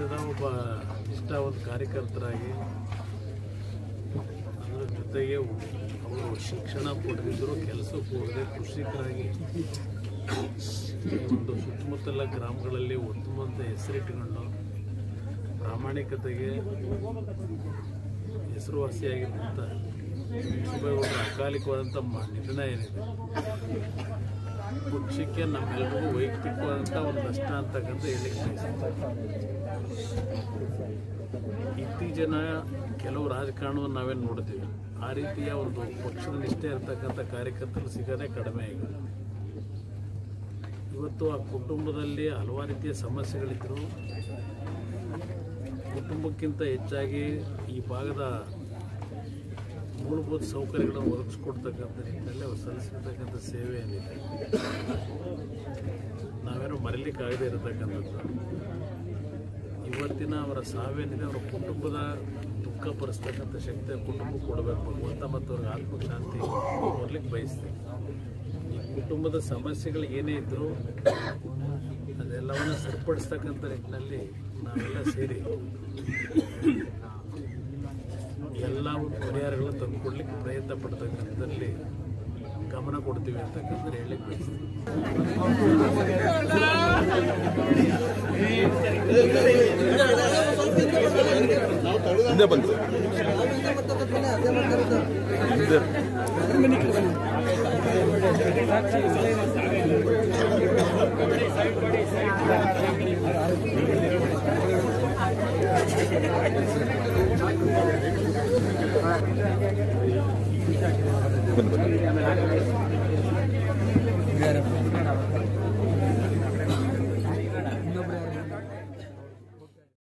ಪಕ್ಷದ ಒಬ್ಬ ನಿಷ್ಠಾವಂತ ಕಾರ್ಯಕರ್ತರಾಗಿ ಅದರ ಜೊತೆಗೆ ಅವರು ಶಿಕ್ಷಣ ಪಡೆದಿದ್ದರು ಕೆಲಸಕ್ಕೆ ಹೋಗದೆ ಕೃಷಿಕರಾಗಿ ಈ ಒಂದು ಸುತ್ತಮುತ್ತಲ ಗ್ರಾಮಗಳಲ್ಲಿ ಉತ್ತಮವಾದ ಹೆಸರಿಟ್ಟುಕೊಂಡು ಪ್ರಾಮಾಣಿಕತೆಗೆ ಹೆಸರುವಾಸಿಯಾಗಿದ್ದಂಥ ಸುಬ್ಬಯ್ಯಗೌಡರ ಅಕಾಲಿಕವಾದಂಥ ಮ- ನಿಧನ ಏನಿದೆ ಪಕ್ಷಕ್ಕೆ ನಮ್ಮೆಲ್ಲರಿಗೂ ವೈಯಕ್ತಿಕವಾದಂಥ ಒಂದು ನಷ್ಟ ಅಂತಕ್ಕಂಥ ಹೇಳಿಕೆ ಇತ್ತೀಚಿನ ಕೆಲವು ರಾಜಕಾರಣವನ್ನು ನಾವೇನು ನೋಡ್ತೀವಿ ಆ ರೀತಿಯ ಒಂದು ಪಕ್ಷದ ನಿಷ್ಠೆ ಇರತಕ್ಕಂಥ ಕಾರ್ಯಕರ್ತರು ಸಿಗೋದೇ ಕಡಿಮೆ ಈಗ ಇವತ್ತು ಆ ಕುಟುಂಬದಲ್ಲಿ ಹಲವಾರು ರೀತಿಯ ಸಮಸ್ಯೆಗಳಿದ್ದರು ಕುಟುಂಬಕ್ಕಿಂತ ಹೆಚ್ಚಾಗಿ ಈ ಭಾಗದ ಮೂಲಭೂತ ಸೌಕರ್ಯಗಳನ್ನು ಒದಗಿಸ್ಕೊಡ್ತಕ್ಕಂಥ ನಿಟ್ಟಿನಲ್ಲಿ ಅವರು ಸಲ್ಲಿಸಿರ್ತಕ್ಕಂಥ ಸೇವೆ ಏನಿದೆ ನಾವೇನು ಮರೀಲಿಕ್ಕಾಗದೇ ಇರತಕ್ಕಂಥದ್ದು ಇವತ್ತಿನ ಅವರ ಸಾವೇನಿದೆ ಅವರ ಕುಟುಂಬದ ದುಃಖ ಭರಿಸ್ತಕ್ಕಂಥ ಶಕ್ತಿ ಆ ಕುಟುಂಬಕ್ಕೆ ಕೊಡಬೇಕು ಭಗವಂತ ಮತ್ತು ಅವ್ರಿಗೆ ಆತ್ಮಶಾಂತಿ ಕೊಡ್ಲಿಕ್ಕೆ ಬಯಸ್ತೀನಿ ಈ ಕುಟುಂಬದ ಸಮಸ್ಯೆಗಳು ಏನೇ ಇದ್ದರೂ ಅದೆಲ್ಲವನ್ನ ಸರಿಪಡಿಸ್ತಕ್ಕಂಥ ನಿಟ್ಟಿನಲ್ಲಿ ನಾವೆಲ್ಲ ಸೇರಿ ಎಲ್ಲ ಪರಿಹಾರಗಳನ್ನು ತಂದುಕೊಡ್ಲಿಕ್ಕೆ ಪ್ರಯತ್ನ ಪಡ್ತಕ್ಕಂಥದ್ರಲ್ಲಿ ಗಮನ ಕೊಡ್ತೀವಿ ಅಂತಕ್ಕಂಥ ಹೇಳಲಿಕ್ಕೆ ಬಯಸ್ತೀನಿ ಹಿಂದೆ ಬಂತು ಹಿಂದೆ ಬನ್ನಿ ಬನ್ನಿ